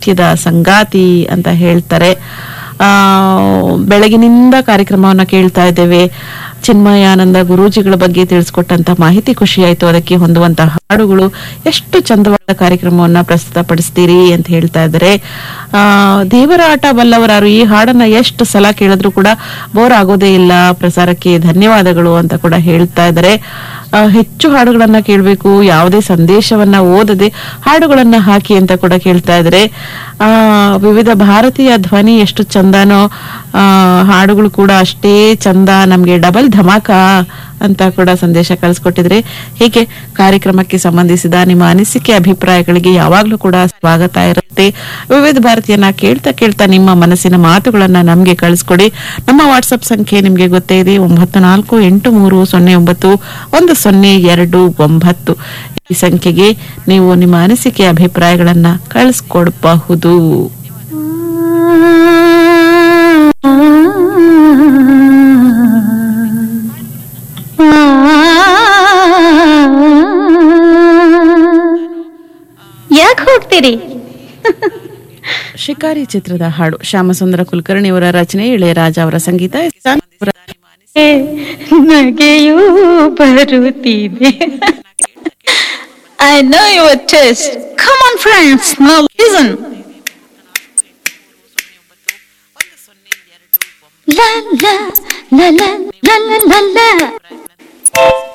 ನಿತ್ಯದ ಸಂಗಾತಿ ಅಂತ ಹೇಳ್ತಾರೆ ಆ ಬೆಳಗಿನಿಂದ ಕಾರ್ಯಕ್ರಮವನ್ನ ಕೇಳ್ತಾ ಇದ್ದೇವೆ ಚಿನ್ಮಯಾನಂದ ಗುರೂಜಿಗಳ ಬಗ್ಗೆ ತಿಳಿಸ್ಕೊಟ್ಟಂತ ಮಾಹಿತಿ ಖುಷಿ ಆಯ್ತು ಅದಕ್ಕೆ ಹೊಂದುವಂತ ಹಾಡುಗಳು ಎಷ್ಟು ಚಂದವಾದ ಕಾರ್ಯಕ್ರಮವನ್ನ ಪ್ರಸ್ತುತಪಡಿಸ್ತೀರಿ ಅಂತ ಹೇಳ್ತಾ ಇದ್ದಾರೆ ಆ ದೇವರ ಆಟ ಬಲ್ಲವರಾರು ಈ ಹಾಡನ್ನ ಎಷ್ಟು ಸಲ ಕೇಳಿದ್ರು ಕೂಡ ಬೋರ್ ಆಗೋದೇ ಇಲ್ಲ ಪ್ರಸಾರಕ್ಕೆ ಧನ್ಯವಾದಗಳು ಅಂತ ಕೂಡ ಹೇಳ್ತಾ ಇದ್ದಾರೆ ಆ, ಹೆಚ್ಚು ಹಾಡುಗಳನ್ನ ಕೇಳಬೇಕು ಯಾವುದೇ ಸಂದೇಶವನ್ನ ಓದದೆ ಹಾಡುಗಳನ್ನ ಹಾಕಿ ಅಂತ ಕೂಡ ಕೇಳ್ತಾ ಇದ್ದಾರೆ ಆ ವಿವಿಧ ಭಾರತೀಯ ಧ್ವನಿ ಎಷ್ಟು ಚಂದನೋ ಆ ಹಾಡುಗಳು ಕೂಡ ಅಷ್ಟೇ ಚಂದ ನಮ್ಗೆ ಡಬಲ್ ಧಮಾಕ ಅಂತ ಕೂಡ ಸಂದೇಶ ಕಳಿಸ್ಕೊಟ್ಟಿದ್ರೆ ಹೀಗೆ ಕಾರ್ಯಕ್ರಮಕ್ಕೆ ಸಂಬಂಧಿಸಿದ ನಿಮ್ಮ ಅನಿಸಿಕೆ ಅಭಿಪ್ರಾಯಗಳಿಗೆ ಯಾವಾಗ್ಲೂ ಕೂಡ ಸ್ವಾಗತ ಇರುತ್ತೆ ವಿವಿಧ ಭಾರತೀಯನ ಕೇಳ್ತಾ ಕೇಳ್ತಾ ನಿಮ್ಮ ಮನಸ್ಸಿನ ಮಾತುಗಳನ್ನ ನಮ್ಗೆ ಕಳಿಸ್ಕೊಡಿ ನಮ್ಮ ವಾಟ್ಸ್ಆಪ್ ಸಂಖ್ಯೆ ನಿಮ್ಗೆ ಗೊತ್ತೇ ಇದೆ ಒಂಬತ್ತು ನಾಲ್ಕು ಎಂಟು ಮೂರು ಸೊನ್ನೆ ಒಂಬತ್ತು ಒಂದು ಸೊನ್ನೆ ಎರಡು ಒಂಬತ್ತು ಈ ಸಂಖ್ಯೆಗೆ ನೀವು ನಿಮ್ಮ ಅನಿಸಿಕೆ ಅಭಿಪ್ರಾಯಗಳನ್ನ ಕಳಿಸ್ಕೊಡಬಹುದು ಯಾಕೆ ಹೋಗ್ತೀರಿ ಶಿಕಾರಿ ಚಿತ್ರದ ಹಾಡು ಶ್ಯಾಮಸುಂದರ ಕುಲಕರ್ಣಿ ಅವರ ರಚನೆ ಇಳೆಯರಾಜ ಅವರ ಸಂಗೀತ ಅವರ ನಗೆಯೂ ಬರುತ್ತಿದೆ I know your test come on friends no listen La la la la la la la la